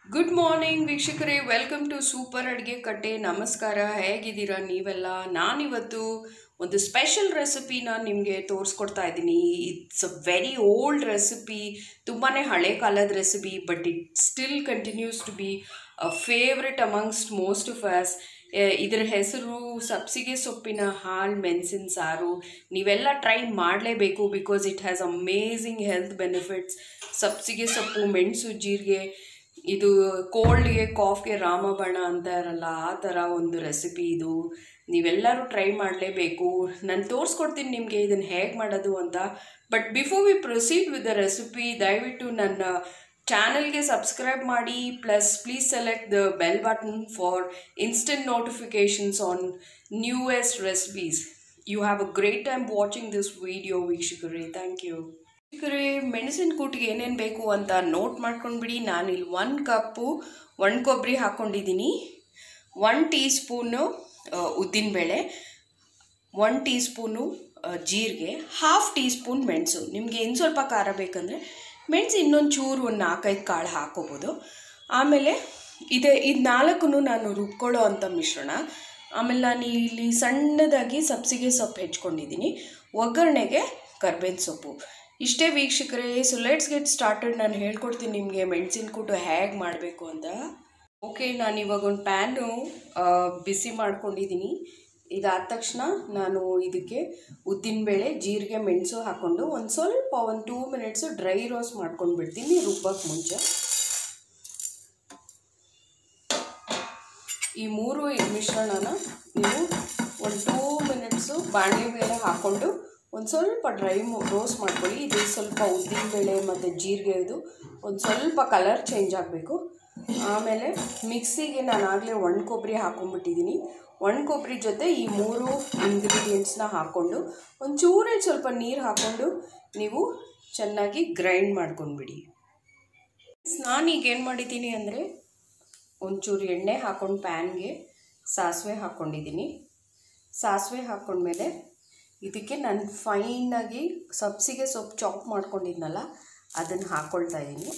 Good morning ವೀಕ್ಷಕರೇ welcome to super Aduge Katte ನಮಸ್ಕಾರ ಹೇಗಿದ್ದೀರಾ ನೀವೆಲ್ಲ ನಾನಿವತ್ತು ಒಂದು ಸ್ಪೆಷಲ್ ರೆಸಿಪಿನ ನಿಮಗೆ ತೋರಿಸ್ಕೊಡ್ತಾ ಇದ್ದೀನಿ it's a very old recipe ತುಂಬಾ ಹಳೆ ಕಾಲದ recipe but it still continues to be favourite amongst most of us ಇದರ ಹೆಸರು ಸಬ್ಸಿಗೆ ಸೊಪ್ಪಿನ ಹಾಲು ಮೆಣಸಿನ ಸಾರು ನೀವೆಲ್ಲ ಟ್ರೈ ಮಾಡಲೇಬೇಕು because it has amazing health benefits ಸಬ್ಸಿಗೆ ಸೊಪ್ಪು ಮೆಣಸು ಜೀರಿಗೆ ಇದು ಕೋಲ್ಡ್ಗೆ ಕಾಫ್ಗೆ ರಾಮಬಾಣ ಅಂತಾರಲ್ಲ ಆ ಥರ ಒಂದು ರೆಸಿಪಿ ಇದು ನೀವೆಲ್ಲರೂ ಟ್ರೈ ಮಾಡಲೇಬೇಕು ನಾನು ತೋರಿಸ್ಕೊಡ್ತೀನಿ ನಿಮಗೆ ಇದನ್ನು ಹೇಗೆ ಮಾಡೋದು ಅಂತ but before we proceed with the recipe ದಯವಿಟ್ಟು ನನ್ನ ಚಾನಲ್ಗೆ ಸಬ್ಸ್ಕ್ರೈಬ್ ಮಾಡಿ plus please select the bell button for instant notifications on newest recipes you have a great time watching this video ವೀಕ್ಷಕರೇ ಥ್ಯಾಂಕ್ ಯು ವೀಕ್ಷಕರೇ ಮೆಣಸಿನ ಕೂಟಿಗೆ ಏನೇನು ಬೇಕು ಅಂತ ನೋಟ್ ಮಾಡ್ಕೊಂಡ್ಬಿಡಿ ನಾನಿಲ್ಲಿ ಒಂದು ಕಪ್ಪು ಒಣ ಕೊಬ್ಬರಿ ಹಾಕ್ಕೊಂಡಿದ್ದೀನಿ ಒನ್ ಟೀ ಸ್ಪೂನು ಉದ್ದಿನಬೇಳೆ ಒನ್ ಟೀ ಸ್ಪೂನು ಜೀರಿಗೆ ಹಾಫ್ ಟೀ ಸ್ಪೂನ್ ಮೆಣಸು ನಿಮಗೆ ಇನ್ನು ಸ್ವಲ್ಪ ಖಾರ ಬೇಕಂದರೆ ಮೆಣಸು ಇನ್ನೊಂದು ಚೂರು ಒಂದು ನಾಲ್ಕೈದು ಕಾಳು ಹಾಕೋಬೋದು ಆಮೇಲೆ ಇದೆ ಇದು ನಾಲ್ಕು ನಾನು ರುಬ್ಕೊಳ್ಳೋ ಅಂಥ ಮಿಶ್ರಣ ಆಮೇಲೆ ನಾನು ಇಲ್ಲಿ ಸಣ್ಣದಾಗಿ ಸಬ್ಸಿಗೆ ಸೊಪ್ಪು ಹೆಚ್ಕೊಂಡಿದ್ದೀನಿ ಒಗ್ಗರಣೆಗೆ ಕರ್ಬೇವಿನ ಸೊಪ್ಪು ಇಷ್ಟೇ ವೀಕ್ಷಕರೇ ಸೊ ಲೆಟ್ಸ್ ಗೆಟ್ ಸ್ಟಾರ್ಟೆಡ್ ನಾನು ಹೇಳ್ಕೊಡ್ತೀನಿ ನಿಮಗೆ ಮೆಣಸಿನ ಕೂಟು ಹೇಗೆ ಮಾಡಬೇಕು ಅಂತ ಓಕೆ ನಾನು ಇವಾಗ ಒಂದು ಪ್ಯಾನು ಬಿಸಿ ಮಾಡ್ಕೊಂಡಿದ್ದೀನಿ ಇದಾದ ತಕ್ಷಣ ನಾನು ಇದಕ್ಕೆ ಉದ್ದಿನಬೇಳೆ ಜೀರಿಗೆ ಮೆಣಸು ಹಾಕ್ಕೊಂಡು ಒಂದು ಸ್ವಲ್ಪ ಒಂದು ಟೂ ಮಿನಿಟ್ಸು ಡ್ರೈ ರೋಸ್ಟ್ ಮಾಡ್ಕೊಂಡು ಬಿಡ್ತೀನಿ ರುಬ್ಬಕ್ಕೆ ಮುಂಚೆ ಈ ಮೂರು ಮಿಶ್ರಣನ ನೀವು ಒಂದು ಟೂ ಮಿನಿಟ್ಸು ಬಾಣಲೆ ಮೇಲೆ ಹಾಕ್ಕೊಂಡು ಒಂದು ಸ್ವಲ್ಪ ಡ್ರೈ ರೋಸ್ಟ್ ಮಾಡ್ಕೊಳ್ಳಿ ಇದು ಸ್ವಲ್ಪ ಉದ್ದಿನಬೇಳೆ ಮತ್ತು ಜೀರಿಗೆದು ಒಂದು ಸ್ವಲ್ಪ ಕಲರ್ ಚೇಂಜ್ ಆಗಬೇಕು ಆಮೇಲೆ ಮಿಕ್ಸಿಗೆ ನಾನು ಆಗಲೇ ಒಣ ಕೊಬ್ಬರಿ ಹಾಕ್ಕೊಂಡ್ಬಿಟ್ಟಿದ್ದೀನಿ ಒಣ ಕೊಬ್ಬರಿ ಜೊತೆ ಈ ಮೂರು ಇಂಗ್ರೀಡಿಯೆಂಟ್ಸ್ನ ಹಾಕ್ಕೊಂಡು ಒಂಚೂರೇ ಸ್ವಲ್ಪ ನೀರು ಹಾಕ್ಕೊಂಡು ನೀವು ಚೆನ್ನಾಗಿ ಗ್ರೈಂಡ್ ಮಾಡ್ಕೊಂಡ್ಬಿಡಿ ನಾನೀಗ ಏನು ಮಾಡಿದ್ದೀನಿ ಅಂದರೆ ಒಂಚೂರು ಎಣ್ಣೆ ಹಾಕ್ಕೊಂಡು ಪ್ಯಾನ್ಗೆ ಸಾಸಿವೆ ಹಾಕ್ಕೊಂಡಿದ್ದೀನಿ ಸಾಸಿವೆ ಹಾಕ್ಕೊಂಡ್ಮೇಲೆ ಇದಕ್ಕೆ ನಾನು ಫೈನಾಗಿ ಸಬ್ಸಿಗೆ ಸೊಪ್ಪು ಚಾಪ್ ಮಾಡ್ಕೊಂಡಿದ್ನಲ್ಲ ಅದನ್ನು ಹಾಕ್ಕೊಳ್ತಾ ಇದ್ದೀನಿ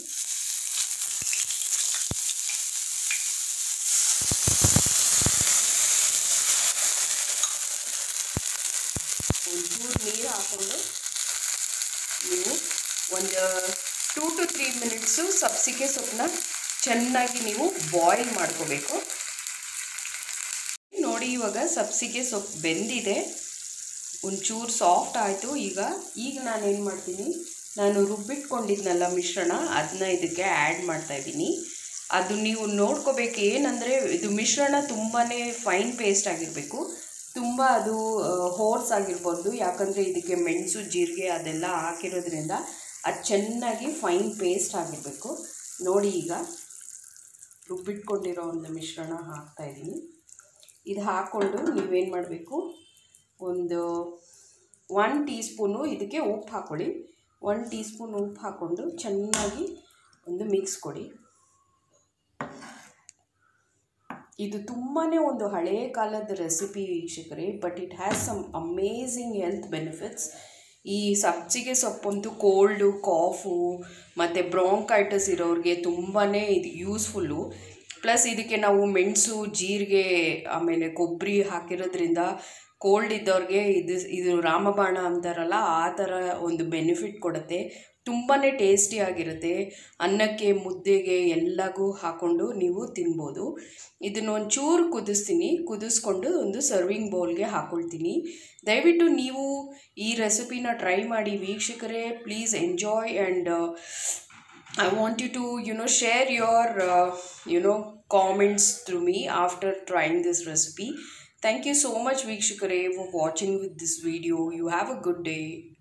ಒಂಚೂರು ನೀರು ಹಾಕ್ಕೊಂಡು ನೀವು ಒಂದು ಟೂ ಟು ತ್ರೀ ಮಿನಿಟ್ಸು ಸಬ್ಸಿಗೆ ಸೊಪ್ಪನ್ನ ಚೆನ್ನಾಗಿ ನೀವು ಬಾಯ್ಲ್ ಮಾಡ್ಕೋಬೇಕು ನೋಡಿ ಇವಾಗ ಸಬ್ಸಿಗೆ ಸೊಪ್ಪು ಬೆಂದಿದೆ ಒಂಚೂರು ಸಾಫ್ಟ್ ಆಯಿತು ಈಗ ಈಗ ನಾನು ಏನು ಮಾಡ್ತೀನಿ ನಾನು ರುಬ್ಬಿಟ್ಕೊಂಡಿದ್ನಲ್ಲ ಮಿಶ್ರಣ ಅದನ್ನ ಇದಕ್ಕೆ ಆ್ಯಡ್ ಮಾಡ್ತಾಯಿದ್ದೀನಿ ಅದು ನೀವು ನೋಡ್ಕೋಬೇಕು ಏನಂದರೆ ಇದು ಮಿಶ್ರಣ ತುಂಬಾ ಫೈನ್ ಪೇಸ್ಟ್ ಆಗಿರಬೇಕು ತುಂಬ ಅದು ಹೋರ್ಸ್ ಆಗಿರ್ಬೋದು ಯಾಕಂದರೆ ಇದಕ್ಕೆ ಮೆಣಸು ಜೀರಿಗೆ ಅದೆಲ್ಲ ಹಾಕಿರೋದ್ರಿಂದ ಅದು ಚೆನ್ನಾಗಿ ಫೈನ್ ಪೇಸ್ಟ್ ಆಗಿರಬೇಕು ನೋಡಿ ಈಗ ರುಬ್ಬಿಟ್ಕೊಂಡಿರೋ ಒಂದು ಮಿಶ್ರಣ ಹಾಕ್ತಾಯಿದ್ದೀನಿ ಇದು ಹಾಕ್ಕೊಂಡು ನೀವೇನು ಮಾಡಬೇಕು ಒಂದು ಒನ್ ಟೀ ಸ್ಪೂನು ಇದಕ್ಕೆ ಉಪ್ಪು ಹಾಕ್ಕೊಳ್ಳಿ ಒನ್ ಟೀ ಸ್ಪೂನ್ ಉಪ್ಪು ಹಾಕ್ಕೊಂಡು ಚೆನ್ನಾಗಿ ಒಂದು ಮಿಕ್ಸ್ ಕೊಡಿ ಇದು ತುಂಬಾ ಒಂದು ಹಳೆಯ ಕಾಲದ ರೆಸಿಪಿ ವೀಕ್ಷಕರೇ but it has some amazing health benefits ಈ ಸಬ್ಸಿಗೆ ಸೊಪ್ಪಂತೂ ಕೋಲ್ಡು ಕಾಫು ಮತ್ತು ಬ್ರಾಂಕೈಟಸ್ ಇರೋರಿಗೆ ತುಂಬಾ ಇದು ಯೂಸ್ಫುಲ್ಲು ಪ್ಲಸ್ ಇದಕ್ಕೆ ನಾವು ಮೆಣಸು ಜೀರಿಗೆ ಆಮೇಲೆ ಕೊಬ್ಬರಿ ಹಾಕಿರೋದ್ರಿಂದ ಕೋಲ್ಡ್ ಇದ್ದವ್ರಿಗೆ ಇದು ಇದು ರಾಮಬಾಣ ಅಂತಾರಲ್ಲ ಆ ಥರ ಒಂದು ಬೆನಿಫಿಟ್ ಕೊಡುತ್ತೆ ತುಂಬಾ ಟೇಸ್ಟಿಯಾಗಿರುತ್ತೆ ಅನ್ನಕ್ಕೆ ಮುದ್ದೆಗೆ ಎಲ್ಲಗೂ ಹಾಕ್ಕೊಂಡು ನೀವು ತಿನ್ಬೋದು ಇದನ್ನು ಒಂಚೂರು ಕುದಿಸ್ತೀನಿ ಕುದಿಸ್ಕೊಂಡು ಒಂದು ಸರ್ವಿಂಗ್ ಬೌಲ್ಗೆ ಹಾಕ್ಕೊಳ್ತೀನಿ ದಯವಿಟ್ಟು ನೀವು ಈ ರೆಸಿಪಿನ ಟ್ರೈ ಮಾಡಿ ವೀಕ್ಷಕರೇ please enjoy and I want you to, you know, share your, uh, you know, comments through me after trying this recipe. Thank you so much, Vikshikare, for watching with this video. You have a good day.